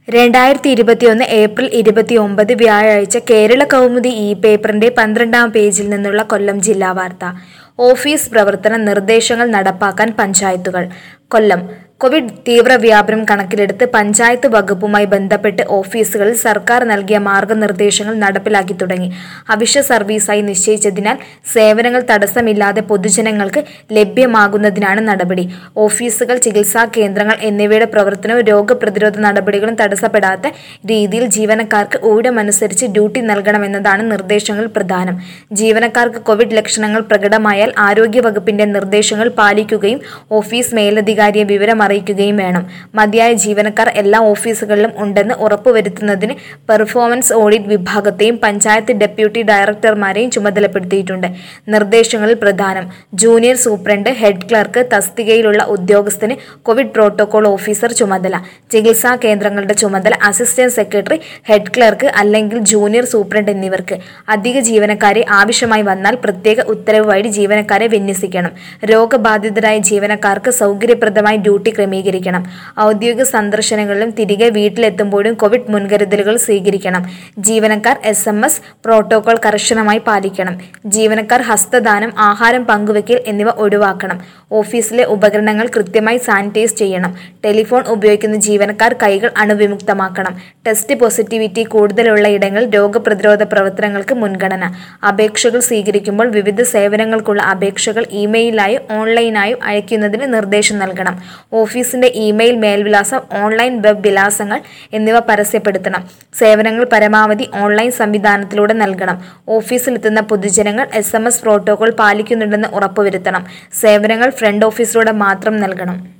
രണ്ടായിരത്തി ഇരുപത്തിയൊന്ന് ഏപ്രിൽ ഇരുപത്തിയൊമ്പത് വ്യാഴാഴ്ച കേരള കൗമുദി ഇ പേപ്പറിന്റെ പന്ത്രണ്ടാം പേജിൽ നിന്നുള്ള കൊല്ലം ജില്ലാ വാർത്ത ഓഫീസ് പ്രവർത്തന നിർദ്ദേശങ്ങൾ നടപ്പാക്കാൻ പഞ്ചായത്തുകൾ കൊല്ലം കോവിഡ് തീവ്രവ്യാപനം കണക്കിലെടുത്ത് പഞ്ചായത്ത് വകുപ്പുമായി ബന്ധപ്പെട്ട് ഓഫീസുകളിൽ സർക്കാർ നൽകിയ മാർഗനിർദ്ദേശങ്ങൾ നടപ്പിലാക്കി തുടങ്ങി അവശ്യ സർവീസായി നിശ്ചയിച്ചതിനാൽ സേവനങ്ങൾ തടസ്സമില്ലാതെ പൊതുജനങ്ങൾക്ക് ലഭ്യമാകുന്നതിനാണ് നടപടി ഓഫീസുകൾ ചികിത്സാ കേന്ദ്രങ്ങൾ എന്നിവയുടെ പ്രവർത്തനവും രോഗപ്രതിരോധ നടപടികളും തടസ്സപ്പെടാത്ത രീതിയിൽ ജീവനക്കാർക്ക് ഊഴമനുസരിച്ച് ഡ്യൂട്ടി നൽകണമെന്നതാണ് നിർദ്ദേശങ്ങളിൽ പ്രധാനം ജീവനക്കാർക്ക് കോവിഡ് ലക്ഷണങ്ങൾ പ്രകടമായാൽ ആരോഗ്യവകുപ്പിന്റെ നിർദ്ദേശങ്ങൾ പാലിക്കുകയും ഓഫീസ് മേലധികാരിയെ വിവരം അറിയിക്കുകയും വേണം മതിയായ ജീവനക്കാർ എല്ലാ ഓഫീസുകളിലും ഉണ്ടെന്ന് ഉറപ്പുവരുത്തുന്നതിന് പെർഫോമൻസ് ഓഡിറ്റ് വിഭാഗത്തെയും പഞ്ചായത്ത് ഡെപ്യൂട്ടി ഡയറക്ടർമാരെയും ചുമതലപ്പെടുത്തിയിട്ടുണ്ട് നിർദ്ദേശങ്ങളിൽ പ്രധാനം ജൂനിയർ സൂപ്രണ്ട് ഹെഡ് ക്ലർക്ക് തസ്തികയിലുള്ള ഉദ്യോഗസ്ഥന് കോവിഡ് പ്രോട്ടോകോൾ ഓഫീസർ ചുമതല ചികിത്സാ കേന്ദ്രങ്ങളുടെ ചുമതല അസിസ്റ്റന്റ് സെക്രട്ടറി ഹെഡ് ക്ലർക്ക് അല്ലെങ്കിൽ ജൂനിയർ സൂപ്രണ്ട് എന്നിവർക്ക് അധിക ജീവനക്കാരെ ആവശ്യമായി വന്നാൽ പ്രത്യേക ഉത്തരവ് വഴി ജീവനക്കാരെ വിന്യസിക്കണം രോഗബാധിതരായ ജീവനക്കാർക്ക് സൗകര്യപ്രദമായി ഡ്യൂട്ടി ക്രമീകരിക്കണം ഔദ്യോഗിക സന്ദർശനങ്ങളിലും തിരികെ വീട്ടിലെത്തുമ്പോഴും കോവിഡ് മുൻകരുതലുകൾ സ്വീകരിക്കണം ജീവനക്കാർ എസ് എം എസ് പ്രോട്ടോകോൾ കർശനമായി പാലിക്കണം ജീവനക്കാർ ഹസ്തദാനം ആഹാരം പങ്കുവയ്ക്കൽ എന്നിവ ഒഴിവാക്കണം ഓഫീസിലെ ഉപകരണങ്ങൾ കൃത്യമായി സാനിറ്റൈസ് ചെയ്യണം ടെലിഫോൺ ഉപയോഗിക്കുന്ന ജീവനക്കാർ കൈകൾ അണുവിമുക്തമാക്കണം ടെസ്റ്റ് പോസിറ്റിവിറ്റി കൂടുതലുള്ള ഇടങ്ങളിൽ രോഗപ്രതിരോധ പ്രവർത്തനങ്ങൾക്ക് മുൻഗണന അപേക്ഷകൾ സ്വീകരിക്കുമ്പോൾ വിവിധ സേവനങ്ങൾക്കുള്ള അപേക്ഷകൾ ഇമെയിലായോ ഓൺലൈനായോ അയക്കുന്നതിന് നിർദ്ദേശം നൽകണം ഓഫീസിന്റെ ഇമെയിൽ മേൽവിലാസം ഓൺലൈൻ വെബ് വിലാസങ്ങൾ എന്നിവ പരസ്യപ്പെടുത്തണം സേവനങ്ങൾ പരമാവധി ഓൺലൈൻ സംവിധാനത്തിലൂടെ നൽകണം ഓഫീസിലെത്തുന്ന പൊതുജനങ്ങൾ എസ് എം എസ് പ്രോട്ടോകോൾ പാലിക്കുന്നുണ്ടെന്ന് ഉറപ്പുവരുത്തണം സേവനങ്ങൾ ഫ്രണ്ട് ഓഫീസിലൂടെ മാത്രം നൽകണം